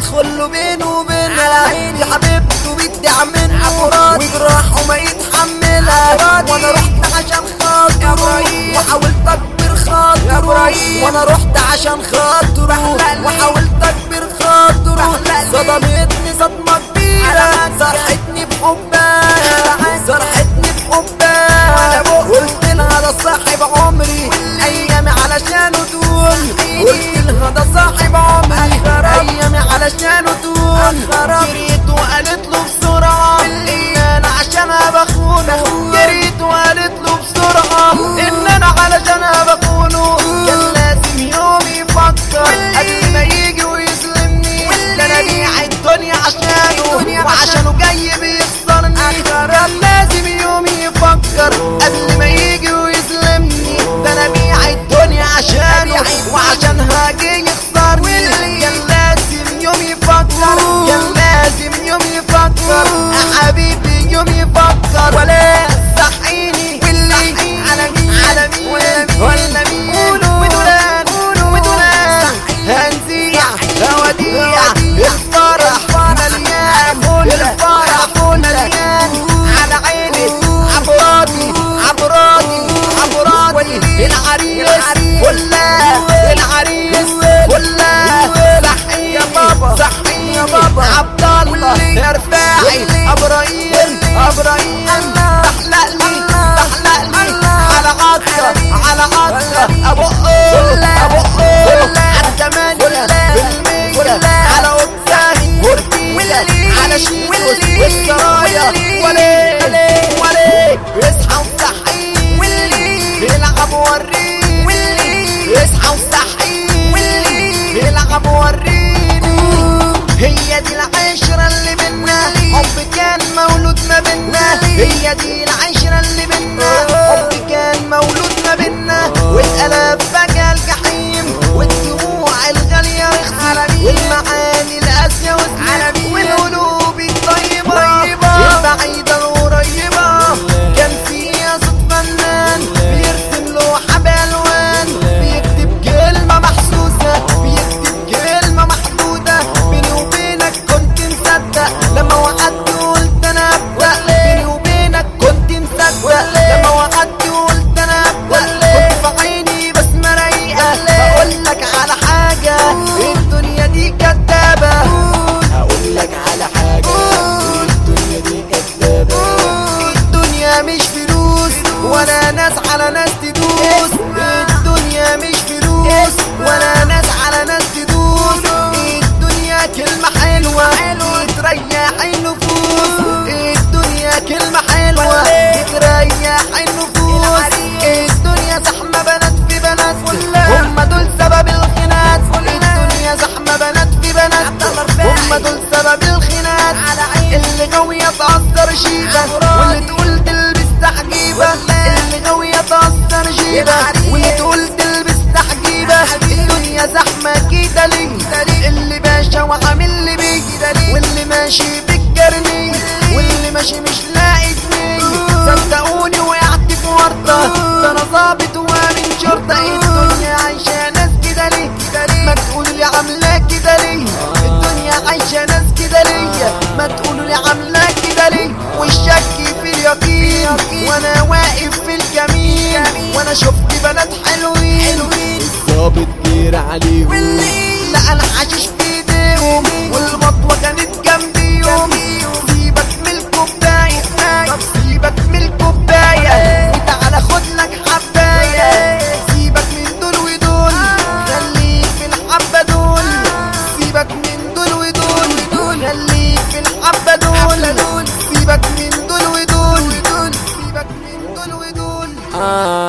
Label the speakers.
Speaker 1: يدخل له بينه وبينها يا حبيبته بتدع منه وجراحه ما يتحملها وانا رحت عشان خاطره وحاولت اكبر خاطره وانا رحت عشان خاطره وحاولت اكبر خاطره صدمتني صدمة كبيرة صرحتني بحبها صرحتني بحبها قلت لها ده صاحب عمري ايامي علشانه طول قلت لها ده صاحب عمري ايامي علشانه طول جريت وقالت له بسرعة ان انا عشانها بخونه جريت وقالت له بسرعة ان انا علشانها بخونه كان لازم يوم يفكر قبل ما يجي ويظلمني ده انا بيع الدنيا عشانه وعشانه جاي بيخسرني كان لازم يوم يفكر قبل ما يجي ويظلمني ده انا بيع الدنيا عشانه وعشانها جاي يخسرني كان لازم يوم يفكر كان لازم يوم يفكر يا حبيبي يوم يفكر ولا صحيني واللي على مين على مين ولا مين ودولان ودولان هنزيع هوديع الفرح مليان الفرح مليان على عيني عبراتي عبراتي عبراتي العريس ولا العريس ولا صحي يا بابا صحي يا بابا عبد الله ارفعي ابراهيم ابراهيم تحلق لي تحلق لي على عطره على عطره ابو قول ابو قول على ثمانية بالمية على وقتها ورقية على شيء والسرايا ولي ولي اصحى وصحي بيلعب وريني اصحى وصحي بيلعب وريني هي دي العشرة اللي بينا حب كان مولود ما بينا هي دي العشرة اللي بينا حب كان مولود ما بينا والقلب بقى الجحيم والدموع الغالية رخصت والمعاني القاسية وسعت والقلوب الطيبة البعيدة القريبة كان فيها صوت فنان بيرسم لوحة بألوان بيكتب كلمة محسوسة بيكتب كلمة محدودة بيني وبينك كنت مصدق لما وعدت قلت انا ابدأ بيني وبينك كنت مصدق لما وعدت قلت انا ابدأ كنت في عيني بسمة رايقة بقول لك على حاجة الدنيا دي كدابة هقول لك على حاجة الدنيا دي كدابة الدنيا مش فلوس ولا ناس على ناس تدوس الدنيا مش فلوس ولا ناس على ناس تدوس الدنيا كلمة حلوة تريح النفوس الدنيا كلمة حلوة تريح النفوس الدنيا زحمة بنات في بنات هم دول سبب الخناق الدنيا زحمة بنات في بنات هم دول سبب الخناق اللي غاوية تأثر شيبة واللي تقول تلبس تحجيبة اللي غاوية تأثر شيبة واللي تقول تلبس تحجيبة الدنيا زحمة كده ليه اللي باشا وعامل لي بيه واللي ماشي بالجرني واللي ماشي مش لاقي جنيه صدقوني وقعت في ورطة ده انا ظابط وامن شرطة الدنيا عايشة ناس كده ليه ما تقولوا لي عاملة كده ليه الدنيا عايشة ناس كده ليه ما تقولوا لي عاملة كده ليه والشك في اليقين وانا واقف في الجميل وانا شفت بنات حلوين
Speaker 2: ظابط جير عليهم
Speaker 1: لا انا حاشش في ايديهم والمطوة كانت جنبيهم سيبك من الكوباية طب سيبك من الكوباية وتعالى خد لك حباية سيبك من دول ودول خليك في الحبة دول سيبك من دول ودول خليك في الحبة دول سيبك من دول ودول سيبك من دول ودول
Speaker 2: آه